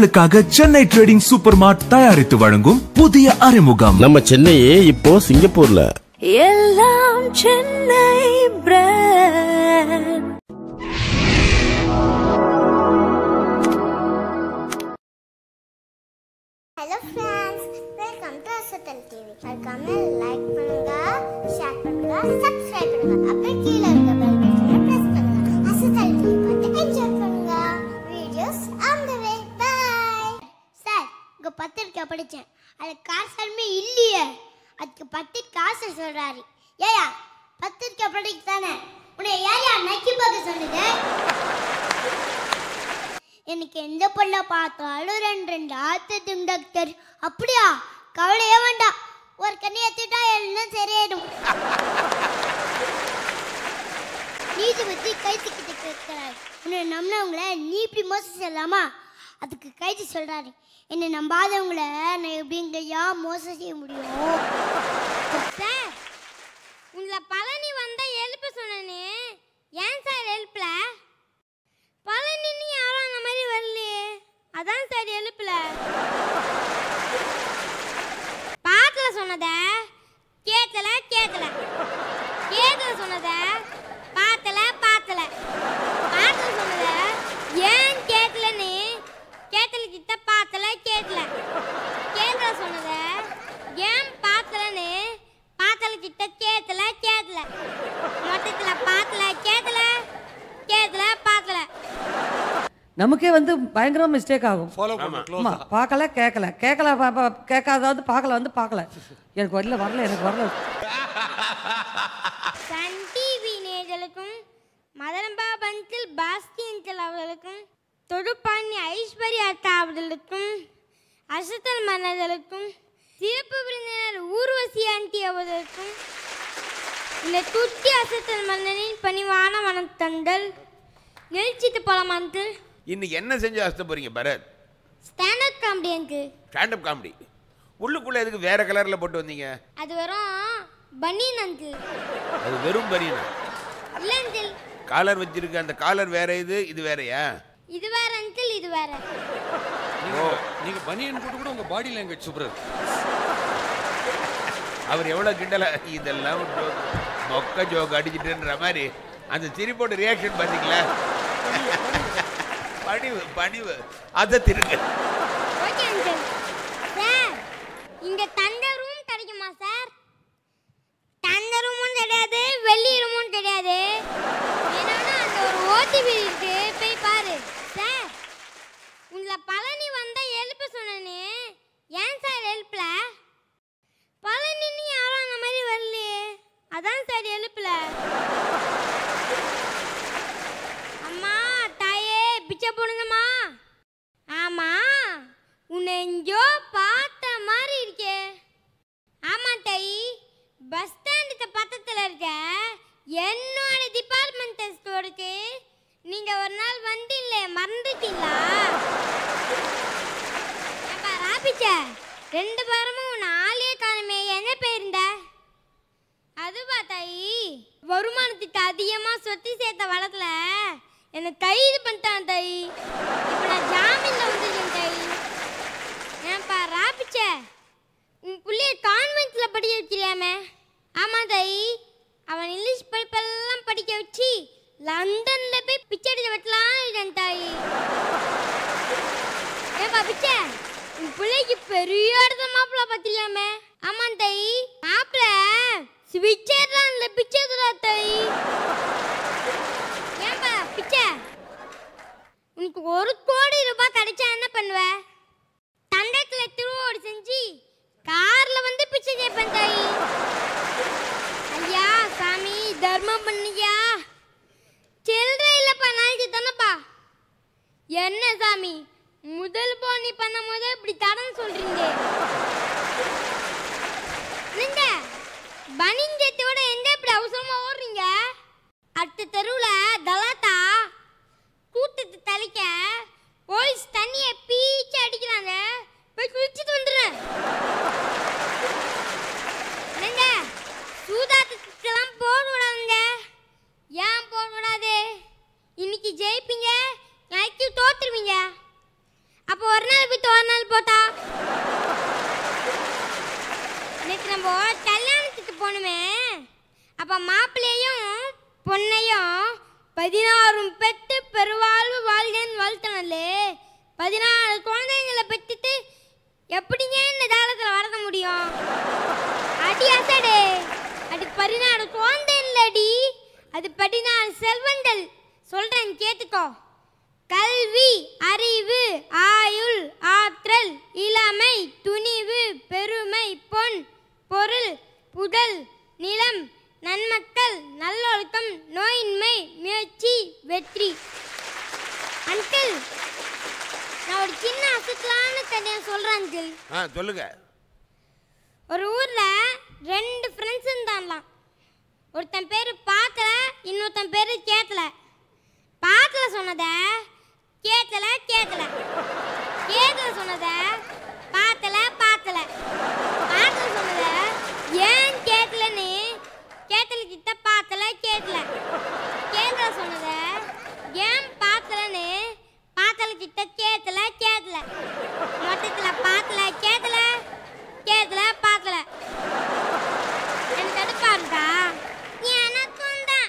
உங்களுக்காக Chennai trading super மார்ட் தயாரித்து வழங்கும் புதிய அறிமுகம் நம்ம சென்னையே இப்போ சிங்கப்பூர்ல எல்லாம் Chennai brand hello friends welcome to Asathal TV மறக்காம லைக் பண்ணுங்க ஷேர் பண்ணுங்க சப்ஸ்கிரைப் பண்ணுங்க அப்படியே கீழே இருக்க பெல் பட்டனை பிரஸ் பண்ணுங்க அசத்தல் டிவி பார்த்து என்ஜாய் பண்ணுங்க videos on the way bye sir இங்க பத்திரிக்கை படிச்சேன் அது காசு இல்லையே அதுக்கு பத்து காசு சொல்றாரு ஏயா பத்திரிக்கை படிக்க தானே உன்னை ஏயா நக்கி பார்க்க சொன்னது எனக்கு எந்த பொண்ணை பார்த்தாலும் ரெண்டு ரெண்டு ஆத்துட்டும் டாக்டர் அப்படியா கவலையே வேண்டாம் ஒரு கண்ணி எடுத்துட்டா எல்லாம் சரியாயிடும் நீதிபதி கைத்துக்கிட்டு கேட்கிறார் உன்னை நம்பினவங்கள நீ இப்படி மோசம் செய்யலாமா அதுக்கு கைது சொல்றாரு என்னை நம்பாதவங்கள நான் எப்படிங்கய்யா மோசம் செய்ய முடியும் சார் உங்களை பழனி வந்தா எழுப்ப சொன்னனே ஏன் சார் எழுப்பல பழனின்னு யாரும் அந்த மாதிரி வரலையே அதான் சார் எழுப்பல பாக்கல சொன்னத கேட்கல கேட்கல கேட்கல சொன்னத பார்த்தல பார்த்தல பார்க்கல சொன்னத ஏன் கேட்கலன்னு கேட்கல கிட்ட பார்த்தல கேட்கல கேட்கல சொன்னத ஏன் பார்த்தலன்னு பார்த்தல கிட்ட கேட்கல கேட்கல மொத்தத்துல பார்த்தல கேட்கல கேட்கல பார்த்தல நமக்கே வந்து பயங்கரமா மிஸ்டேக் ஆகும் ஆமா பார்க்கல கேட்கல கேட்கல பா- பா- கேட்காதாவது பார்க்கல வந்து பார்க்கல எனக்கு வரல வரல எனக்கு வரல சன் டிவி நேயர்களுக்கும் மதனபா பந்தில் பாஸ்தியன்கள் அவர்களுக்கும் தொடுப்பாணி ஐஸ்வர்யா அத்தா அவர்களுக்கும் அசத்தல் மன்னர்களுக்கும் சிறப்பு விருந்தினர் ஊர்வசி ஆண்டி அவர்களுக்கும் இந்த குட்டி அசத்தல் மன்னனின் பணிவான வனத்தங்கள் நெல்ச்சிட்டு போலாமான்ட்டு இன்னைக்கு என்ன செஞ்சு அசத்த போறீங்க பரத் ஸ்டாண்டப் காமெடி அங்கு ஸ்டாண்டப் காமெடி உள்ளுக்குள்ள எதுக்கு வேற கலர்ல போட்டு வந்தீங்க அது வெறும் பனியன் அங்கு அது வெறும் பனியனா இல்லை அங்கிள் காலர் வச்சிருக்க அந்த காலர் வேற இது இது வேறயா இது வேற அங்கிள் இது வேற ஓ நீங்க பனியன் போட்டு கூட உங்க பாடி லாங்குவேஜ் சூப்பரா இருக்கு அவர் எவ்வளவு கிண்டல இதெல்லாம் ஒரு joke. மொக்க ஜோக் அடிச்சிட்டுன்ற மாதிரி அந்த சிரிப்போட ரியாக்ஷன் பாத்தீங்களா பணிவு பணிவு அதை திருங்க ஓகே அங்கிள் சார் இங்க தந்த ரூம் கிடைக்குமா சார் தந்த ரூமும் கிடையாது வெள்ளி ரூமும் கிடையாது என்னன்னா அந்த ஒரு ஓடிபி இருக்கு போய் பாரு சார் உங்களை பழனி வந்தா எழுப்ப சொன்னனே ஏன் சார் எழுப்பல பழனின்னு யாரும் அந்த மாதிரி வரலையே அதான் சார் எழுப்பல அம்மா தாயே பிச்சை போடுங்கம்மா ஆமா உன்னை எங்கேயோ பார்த்த மாதிரி இருக்கே ஆமா தாயி பஸ் ஸ்டாண்டுக்கு பக்கத்துல இருக்க என்னோட டிபார்ட்மெண்டல் ஸ்டோருக்கு நீங்க ஒரு நாள் வந்தீங்களே மறந்துட்டீங்களா ஏப்பா ராபிச்ச ரெண்டு பேருமும் உன் ஆளே காணுமே என்ன போயிருந்த அதுவா தாயி வருமானத்துக்கு அதிகமா சொத்து சேர்த்த வழக்குல என்னை கைது பண்ணிட்டான் தாயி இப்போ நான் ஜாமீன்ல வந்திருக்கேன் தாயி ஏன்பா ராபிச்ச உன் புள்ளைய கான்வென்ட்ல படிக்க வச்சிருக்காமே ஆமா தாயி அவன் இங்கிலீஷ் படிப்பெல்லாம் படிக்க வச்சு லண்டன்ல போய் பிச்சை எடுக்க வெட்டலாம் இருக்கேன் தாயி ஏன்பா பிச்சை உன் பிள்ளைக்கு பெரிய இடத்த மாப்பிள்ள பார்த்திருக்காமே ஆமா தாயி மாப்பிள்ள ஸ்விட்சர்லாந்துல பிச்சை எடுக்கிறா தாயி ஏன்பா பிச்சை உனக்கு ஒரு கோடி ரூபாய் கிடைச்சா என்ன பண்ணுவ தண்டத்துல திருவோடு செஞ்சு கார்ல வந்து பிச்சை கேட்பேன் தாயி ஐயா சாமி தர்மம் பண்ணியா சில்லறை இல்லப்பா நாளைக்கு தானப்பா என்ன சாமி முதல் போனி பண்ணும் போது இப்படி தடம் சொல்றீங்க நீங்க பனிஞ்சத்தோட எந்த இப்படி அவசரமா ஓடுறீங்க அடுத்த தெருவுல தலாத்தா கூட்டத்தை தளிக்க போலீஸ் தண்ணியை பீச்சு அடிக்கிறாங்க போய் குளிச்சுட்டு வந்துடுறேன் என்னங்க சூதாட்டத்துக்கெல்லாம் போக விடாதுங்க ஏன் போக விடாது இன்னைக்கு ஜெயிப்பீங்க நாளைக்கு தோத்துருவீங்க அப்போ ஒரு நாள் மாப்பிள்ளையும் பொண்ணையும் பதினாறும் பெத்து பெருவாழ்வு வாழ்கன்னு வாழ்த்தனல்லே பதினாறு குழந்தைங்களை பெற்றுட்டு எப்படிங்க இந்த காலத்தில் வளர்க்க முடியும் அடி அசடே அது பதினாறு குழந்தை இல்லடி அது பதினாறு செல்வங்கள் சொல்றேன் கேட்டுக்கோ கல்வி அறிவு ஆயுள் ஆற்றல் இளமை துணிவு பெருமை பொன் பொருள் புகழ் நிலம் நன்மக்கள் நல்லொழுக்கம் நோயின்மை முயற்சி வெற்றி அங்கிள் நான் ஒரு சின்ன அசத்தலான கதையை சொல்றேன் அங்கிள் ஆ சொல்லுங்க ஒரு ஊர்ல ரெண்டு ஃப்ரெண்ட்ஸ் இருந்தாங்களாம் ஒருத்தன் பேரு பார்க்கல இன்னொருத்தன் பேரு கேட்கல பார்க்கல சொன்னத கேட்கல கேட்கல கேட்கல சொன்னத பார்த்தல பார்த்தல பார்க்கல சொன்னத ஏன் கேட்கலன்னு கேட்கல கிட்ட பார்த்தல கேட்கல கேட்கல சொன்னத ஏன் பார்க்கலன்னு பார்த்தல கிட்ட கேட்கல கேட்கல மொத்தத்துல பார்க்கல கேட்கல கேட்கல பார்க்கல எனக்கு கடுப்பா இருக்கா எனக்கும் தான்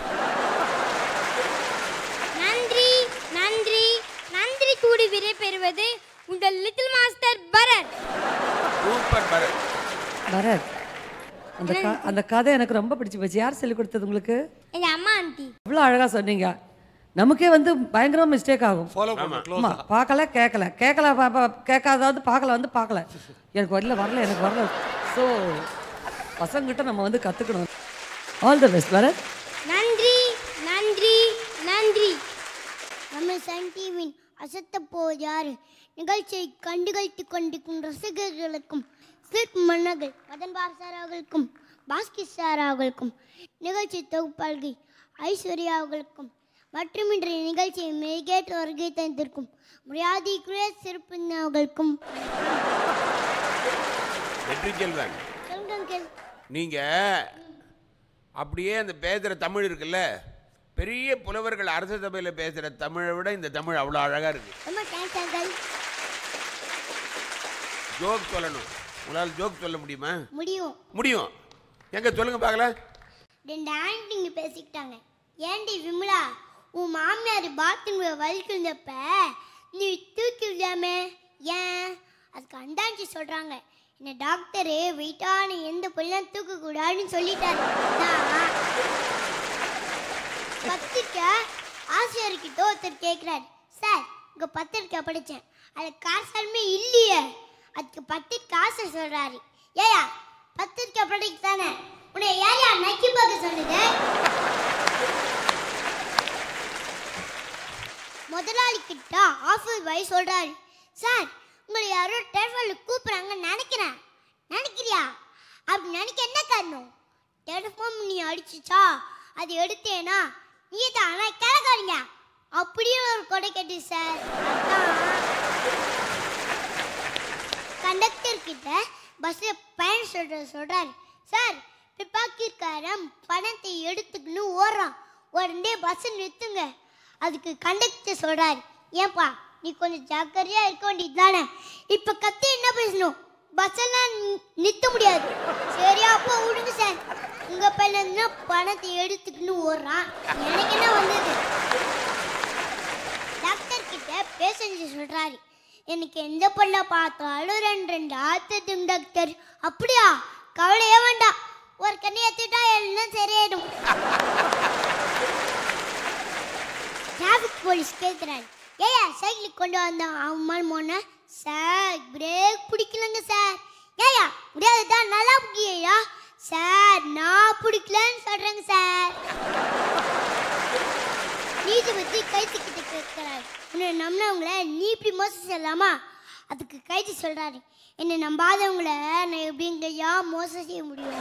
நன்றி நன்றி நன்றி கூடி விடை பெறுவது உங்கள் little master Bharath super Bharath Bharath அந்த க- அந்த கதை எனக்கு ரொம்ப பிடிச்சி போச்சு யார் சொல்லி கொடுத்தது உங்களுக்கு எங்க அம்மா ஆண்டி அவ்வளோ அழகாக சொன்னீங்க நமக்கே வந்து பயங்கரமாக மிஸ்டேக் ஆகும் ஃபாலோ பண்ண ஆமா க்ளோஸ் பார்க்கல கேட்கல கேட்கல பா- பா- கேட்காதாவது பார்க்கல வந்து பார்க்கல எனக்கு வரல வரல எனக்கு வரல ஸோ பசங்கிட்ட நம்ம வந்து கற்றுக்கணும் ஆல் தி பெஸ்ட் பரத் நன்றி நன்றி நன்றி நம்ம சன் டிவியின் அசத்த போயார் நிகழ்ச்சியை கண்டுகளித்து கொண்டிருக்கும் ரசிகர்களுக்கும் சில்க் மன்னர்கள் மதன் பாப் சார் அவர்களுக்கும் பாஸ்கி சார் அவர்களுக்கும் நிகழ்ச்சி தொகுப்பாளர்கள் ஐஸ்வர்யா அவர்களுக்கும் மற்றும் இன்றைய நிகழ்ச்சியை மெய்கேட்டு வருகை தந்திருக்கும் மரியாதைக்குரிய சிறப்பு அவர்களுக்கும் வெற்றி செல்வன் சொல்லுங்க uncle. நீங்க அப்படியே அந்த பேசுற தமிழ் இருக்குல்ல பெரிய புலவர்கள் அரச சபையில பேசுற தமிழை விட இந்த தமிழ் அவ்வளோ அழகா இருக்கு ரொம்ப தேங்க்ஸ் அங்கிள் ஜோக் சொல்லணும் உங்களால் ஜோக் சொல்ல முடியுமா முடியும் முடியும் எங்க சொல்லுங்க பார்க்கலாம் ரெண்டு ஆண்டிங்க பேசிக்கிட்டாங்க ஏண்டி விமலா உன் மாமியார் பாத்ரூம்ல வலிக்கிறப்ப நீ தூக்கி விடாமே ஏன் அதுக்கு அண்டாஞ்சி சொல்றாங்க என்ன டாக்டரு வெயிட்டான எந்த பொருளும் தூக்கக்கூடாதுன்னு சொல்லிட்டாரு அதான் பத்திரிக்கை ஆசிரியர்கிட்ட ஒருத்தர் கேட்குறாரு சார் உங்கள் பத்திரிக்கை படித்தேன் அதில் காசாலுமே இல்லையே அதுக்கு பத்திரிக்கை ஆசிரியர் சொல்கிறாரு ஏயா பத்திரிக்கை படிக்க தானே உன்னை ஏயா நக்கி பார்க்க சொன்னது முதலாளி கிட்ட ஆஃபீஸ் பாய் சொல்றாரு சார் உங்களை யாரோ டெலிஃபோனில் கூப்பிட்றாங்கன்னு நினைக்கிறேன் நினைக்கிறியா அப்படி நினைக்க என்ன காரணம் டெலிஃபோன் நீ அடிச்சுச்சா அது எடுத்தேனா நீ தான் ஆனால் கிளக்காதீங்க அப்படியே ஒரு கொடை கட்டி சார் கண்டக்டர் கிட்ட பஸ்ஸில் பயணம் சொல்ற சொல்றாரு சார் பிப்பாக்கிக்காரன் பணத்தை எடுத்துக்கின்னு ஓடுறான் உடனே பஸ் நிறுத்துங்க அதுக்கு கண்டக்டர் சொல்றாரு ஏன்பா நீ கொஞ்சம் ஜாக்கிரதையா இருக்க வேண்டியது தானே இப்போ கத்தி என்ன பேசணும் பஸ் எல்லாம் நி- நிறுத்த முடியாது சரியா அப்போ விடுங்க சார் உங்க பையன் தான் பணத்தை எடுத்துக்கின்னு ஓடுறான் எனக்கு என்ன வந்தது டாக்டர் கிட்ட பேசஞ்சு சொல்றாரு எனக்கு எந்த பொண்ணை பார்த்தாலும் ரெண்டு ரெண்டு ஆத்துட்டும் டாக்டர் அப்படியா கவலையே வேண்டாம் ஒரு கண்ணி ஏத்துட்டா எல்லாம் சரியாயிடும் டிராஃபிக் போலீஸ் கேட்குறாரு ஏயா சைக்கிள் கொண்டு வந்தான் அவன் போன சார் பிரேக் பிடிக்கலங்க சார் ஏயா முடியாதுதான் நல்லா பிடிக்கலையா சார் நான் பிடிக்கலன்னு சொல்றேங்க சார் நீதிபதி கைத்துக்கிட்ட கேட்கிறாரு உன்னை நம்பினவங்கள நீ இப்படி மோசம் செய்யலாமா அதுக்கு கைது சொல்றாரு என்னை நம்பாதவங்கள நான் எப்படிங்கய்யா மோசம் செய்ய முடியும்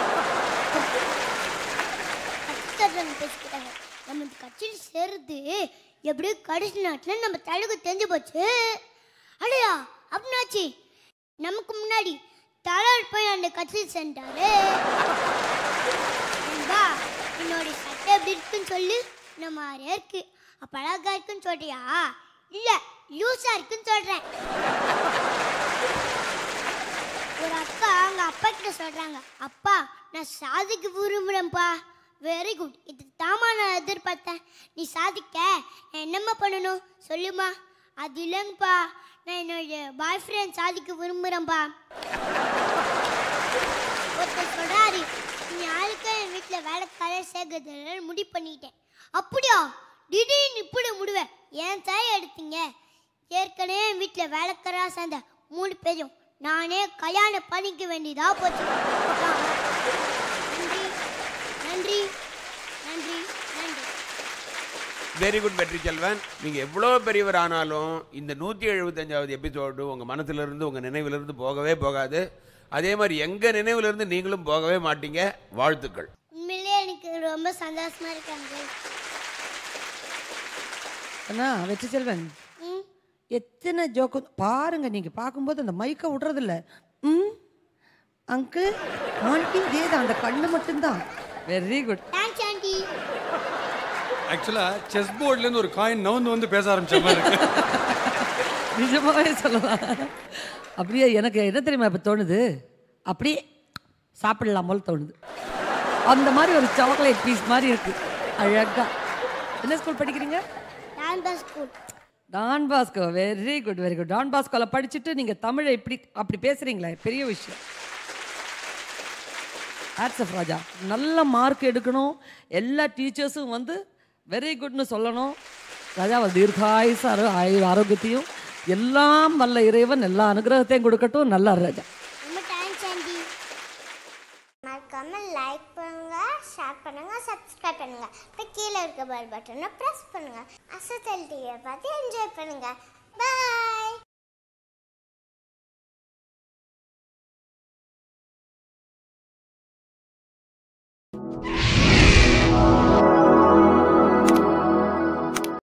கத்துறவங்க பேசிக்கிட்டாங்க நம்ம இந்த கட்சியில் சேருது எப்படியோ கடைசி நாட்டில் நம்ம தழுகு தெரிஞ்சு போச்சு அடையா அப்படின்னாச்சு நமக்கு முன்னாடி தலைவர் போய் அந்த கட்சியில் சென்றாரு நண்பா, என்னோட சட்டை எப்படி இருக்குன்னு சொல்லு இந்த மாதிரியா இருக்கு அப்ப அழகா இருக்குன்னு சொல்றியா இல்ல லூசா இருக்குன்னு சொல்றேன் ஒரு அக்கா அவங்க அப்பா கிட்ட சொல்றாங்க அப்பா நான் சாதிக்க விரும்புறேன்ப்பா வெரி குட் இது தாமா நான் எதிர்பார்த்தேன் நீ சாதிக்க நான் என்னம்மா பண்ணணும் சொல்லுமா அது இல்லைங்கப்பா நான் என்னுடைய பாய் ஃப்ரெண்ட் சாதிக்க விரும்புகிறேன்ப்பா ஒருத்தர் சொல்றாரு நீ யாருக்கும் என் வீட்டில் வேலைக்காரர் சேர்க்கறது முடிவு பண்ணிட்டேன் அப்படியா திடீர்னு இப்படி முடிவேன் ஏன் தாய் எடுத்தீங்க ஏற்கனவே என் வீட்டில் வேலைக்காரா சேர்ந்த மூணு பேரும் நானே கல்யாணம் பண்ணிக்க வேண்டியதா போச்சு நன்றி நன்றி நன்றி நன்றி வெரி குட் வெற்றி செல்வன் நீங்கள் எவ்வளோ பெரியவர் ஆனாலும் இந்த நூற்றி எழுபத்தஞ்சாவது எபிசோடு உங்கள் மனசுலேருந்து உங்கள் நினைவிலிருந்து போகவே போகாது அதே மாதிரி எங்கள் நினைவிலிருந்து நீங்களும் போகவே மாட்டீங்க வாழ்த்துக்கள் உண்மையிலே எனக்கு ரொம்ப சந்தோஷமா இருக்காங்க அண்ணா வெற்றி செல்வன் ம் எத்தனை ஜோக்கு பாருங்க நீங்க பார்க்கும்போது அந்த மைக்கை விடுறதில்ல ம் அங்கிள் ஆண்டி இதே தான் அந்த கண்ணு மட்டும்தான் வெரி குட் தேங்க்ஸ் ஆண்டி ஆக்சுவலா செஸ் போர்ட்ல இருந்து ஒரு காயின் நவுந்து வந்து பேச ஆரம்பிச்ச மாதிரி இருக்கு நிஜமாவே சொல்லலாம் அப்படியே எனக்கு என்ன தெரியுமா இப்போ தோணுது அப்படியே சாப்பிடலாம் போல தோணுது அந்த மாதிரி ஒரு சாக்லேட் பீஸ் மாதிரி இருக்கு அழகா என்ன ஸ்கூல் படிக்கிறீங்க டான்பா school Don Bosco very good very good Don பாஸ்கோவில் படிச்சுட்டு நீங்கள் தமிழை இப்படி அப்படி பேசுகிறீங்களே பெரிய விஷயம் ஆட்ஸ் ராஜா நல்ல மார்க் எடுக்கணும் எல்லா டீச்சர்ஸும் வந்து வெரி குட்னு சொல்லணும் ராஜா தீர்காயுசு ஆரோ ஆயு ஆரோக்கியத்தையும் எல்லாம் வல்ல இறைவன் எல்லா அனுகிரகத்தையும் கொடுக்கட்டும் நல்லா இரு ராஜா ரொம்ப தேங்க்ஸ் ஆண்டி மறக்காம லைக் பண்ணுங்க ஷேர் பண்ணுங்க சப்ஸ்கிரைப் பண்ணுங்க இப்போ கீழே இருக்க பெல் பட்டனை ப்ரெஸ் பண்ணுங்க அசத்தல் டிவியை பார்த்து என்ஜாய் பண்ணுங்க பாய்